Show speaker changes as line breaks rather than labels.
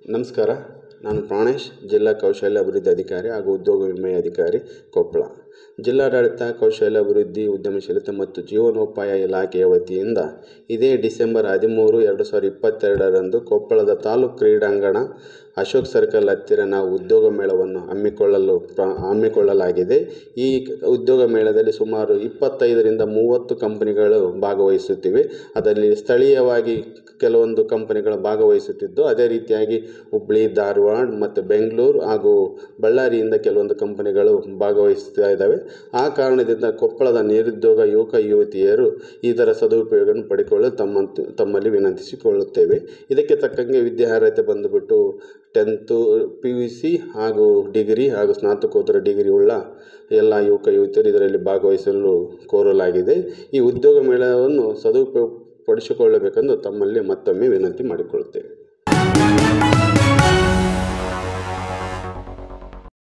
ನಮಸ್ಕಾರ ನಾನು ಪ್ರಾಣೇಶ್ ಜಿಲ್ಲಾ ಕೌಶಲ್ಯ ಅಭಿವೃದ್ಧಿ ಅಧಿಕಾರಿ ಹಾಗೂ ಉದ್ಯೋಗ ವಿಮೆ ಅಧಿಕಾರಿ ಕೊಪ್ಪಳ ಜಿಲ್ಲಾಡಳಿತ ಕೌಶಲ್ಯ ಅಭಿವೃದ್ಧಿ ಉದ್ಯಮಶೀಲತೆ ಮತ್ತು ಜೀವನೋಪಾಯ ಇಲಾಖೆಯ ವತಿಯಿಂದ ಇದೇ ಡಿಸೆಂಬರ್ ಹದಿಮೂರು ಎರಡು ಸಾವಿರದ ಇಪ್ಪತ್ತೆರಡರಂದು ಕೊಪ್ಪಳದ ತಾಲೂಕು ಕ್ರೀಡಾಂಗಣ ಅಶೋಕ್ ಸರ್ಕಲ್ ಹತ್ತಿರ ನಾವು ಉದ್ಯೋಗ ಮೇಳವನ್ನು ಹಮ್ಮಿಕೊಳ್ಳಲು ಪ್ರ ಹಮ್ಮಿಕೊಳ್ಳಲಾಗಿದೆ ಈ ಉದ್ಯೋಗ ಮೇಳದಲ್ಲಿ ಸುಮಾರು ಇಪ್ಪತ್ತೈದರಿಂದ ಮೂವತ್ತು ಕಂಪನಿಗಳು ಭಾಗವಹಿಸುತ್ತಿವೆ ಅದರಲ್ಲಿ ಸ್ಥಳೀಯವಾಗಿ ಕೆಲವೊಂದು ಕಂಪನಿಗಳು ಭಾಗವಹಿಸುತ್ತಿದ್ದು ಅದೇ ರೀತಿಯಾಗಿ ಹುಬ್ಬಳ್ಳಿ ಧಾರವಾಡ ಮತ್ತು ಬೆಂಗಳೂರು ಹಾಗೂ ಬಳ್ಳಾರಿಯಿಂದ ಕೆಲವೊಂದು ಕಂಪನಿಗಳು ಭಾಗವಹಿಸ್ತಾ ಇದ್ದಾವೆ ಆ ಕಾರಣದಿಂದ ಕೊಪ್ಪಳದ ನಿರುದ್ಯೋಗ ಯುವಕ ಯುವತಿಯರು ಇದರ ಸದುಪಯೋಗವನ್ನು ಪಡೆದುಕೊಳ್ಳಲು ತಮ್ಮಂತು ತಮ್ಮಲ್ಲಿ ವಿನಂತಿಸಿಕೊಳ್ಳುತ್ತೇವೆ ಇದಕ್ಕೆ ತಕ್ಕಂಗೆ ವಿದ್ಯಾರ್ಹತೆ ಬಂದುಬಿಟ್ಟು ಟೆಂತು ಪಿ ಯು ಸಿ ಹಾಗೂ ಡಿಗ್ರಿ ಹಾಗೂ ಸ್ನಾತಕೋತ್ತರ ಡಿಗ್ರಿ ಉಳ್ಳ ಎಲ್ಲ ಯುವಕ ಯುವತಿಯರು ಇದರಲ್ಲಿ ಭಾಗವಹಿಸಲು ಕೋರಲಾಗಿದೆ ಈ ಉದ್ಯೋಗ ಮೇಳವನ್ನು ಸದುಪಯೋಗ ಪಡಿಸಿಕೊಳ್ಳಬೇಕೆಂದು ತಮ್ಮಲ್ಲಿ ಮತ್ತೊಮ್ಮೆ ವಿನಂತಿ ಮಾಡಿಕೊಳ್ಳುತ್ತೇವೆ